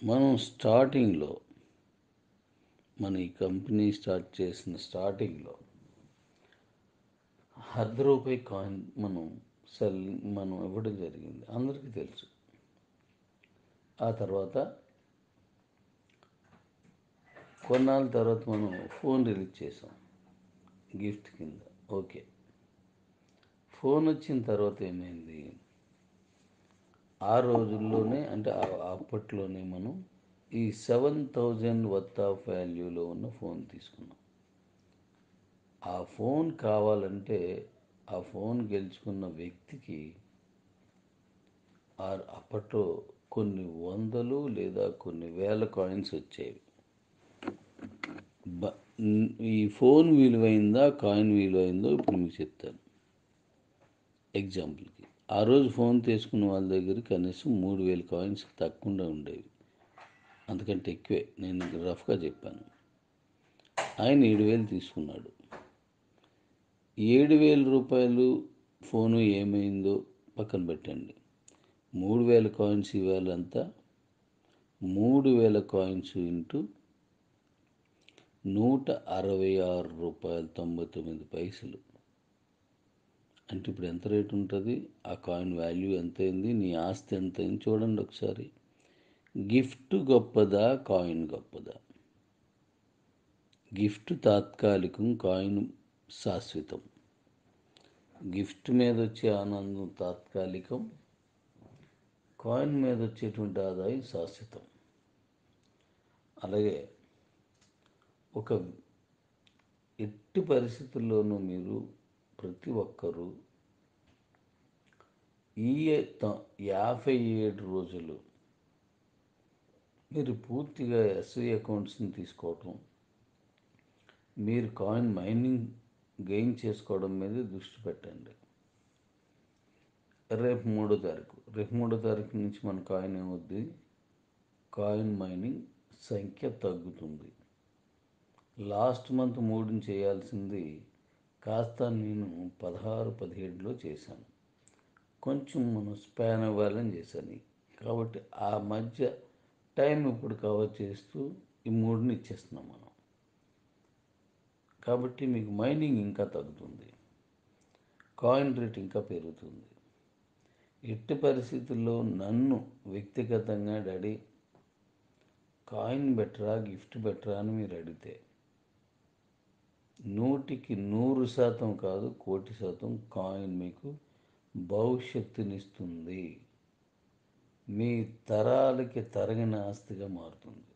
మనం స్టార్టింగ్లో మన ఈ కంపెనీ స్టార్ట్ చేసిన స్టార్టింగ్లో అర్ధ రూపాయి కాయిన్ మనం సెల్ మనం ఇవ్వడం జరిగింది అందరికీ తెలుసు ఆ తర్వాత కొన్నాళ్ళ తర్వాత మనం ఫోన్ రిలీజ్ చేసాం గిఫ్ట్ కింద ఓకే ఫోన్ వచ్చిన తర్వాత ఏమైంది ఆ రోజుల్లోనే అంటే ఆ- అప్పట్లోనే మనం ఈ సెవెన్ థౌజండ్ వర్త్ ఆఫ్ వాల్యూలో ఉన్న ఫోన్ తీసుకున్నాం ఆ ఫోన్ కావాలంటే ఆ ఫోన్ గెలుచుకున్న వ్యక్తికి ఆ అప్పట్లో కొన్ని వందలు లేదా కొన్ని వేల కాయిన్స్ వచ్చేవి బ ఈ ఫోన్ విలువైందా కాయిన్ విలువైందో ఇప్పుడు మీకు చెప్తాను ఎగ్జాంపుల్కి ఆ రోజు ఫోన్ తీసుకున్న వాళ్ళ దగ్గర కనీసం మూడు వేల కాయిన్స్ తక్కువ ఉండేవి అంతకంటే ఎక్కువే నేను రఫ్గా చెప్పాను ఆయన ఏడు వేలు తీసుకున్నాడు ఏడు వేల రూపాయలు ఫోను ఏమైందో పక్కన పెట్టండి మూడు వేల కాయిన్స్ ఇవ్వాలంతా మూడు వేల కాయిన్స్ ఇంటూ నూట అరవై ఆరు రూపాయలు తొంభై తొమ్మిది పైసలు అంటే ఇప్పుడు ఎంత రేటు ఉంటుంది ఆ కాయిన్ వాల్యూ ఎంత అయింది నీ ఆస్తి ఎంత అయింది చూడండి ఒకసారి గిఫ్ట్ గొప్పదా కాయిన్ గొప్పదా గిఫ్ట్ తాత్కాలికం కాయిన్ శాశ్వతం గిఫ్ట్ మీద వచ్చే ఆనందం తాత్కాలికం కాయిన్ మీద వచ్చేటువంటి ఆదాయం శాశ్వతం అలాగే ఒక ఎట్టి పరిస్థితుల్లోనూ మీరు ప్రతి ఒక్కరూ ఈ త- యాభై ఏడు రోజులు మీరు పూర్తిగా ఎస్ఐ అకౌంట్స్ని తీసుకోవటం మీరు కాయిన్ మైనింగ్ గెయిన్ చేసుకోవడం మీద దృష్టి పెట్టండి రేపు మూడో తారీఖు రేపు మూడో తారీఖు నుంచి మన కాయిన్ ఏమవుద్ది కాయిన్ మైనింగ్ సంఖ్య తగ్గుతుంది లాస్ట్ మంత్ మూడుని చేయాల్సింది కాస్త నేను పదహారు పదిహేడులో చేశాను కొంచెం మనం స్పాన్ అవ్వాలని చేశాను కాబట్టి ఆ మధ్య టైం ఇప్పుడు కవర్ చేస్తూ ఈ మూడుని ఇచ్చేస్తున్నాం మనం కాబట్టి మీకు మైనింగ్ ఇంకా తగ్గుతుంది కాయిన్ రేట్ ఇంకా పెరుగుతుంది ఎట్టి పరిస్థితుల్లో నన్ను వ్యక్తిగతంగా డాడీ కాయిన్ బెటరా గిఫ్ట్ బెటరా అని మీరు అడిగితే నూటికి నూరు శాతం కాదు కోటి శాతం కాయిన్ మీకు భవిష్యత్తునిస్తుంది మీ తరాలకి తరగని ఆస్తిగా మారుతుంది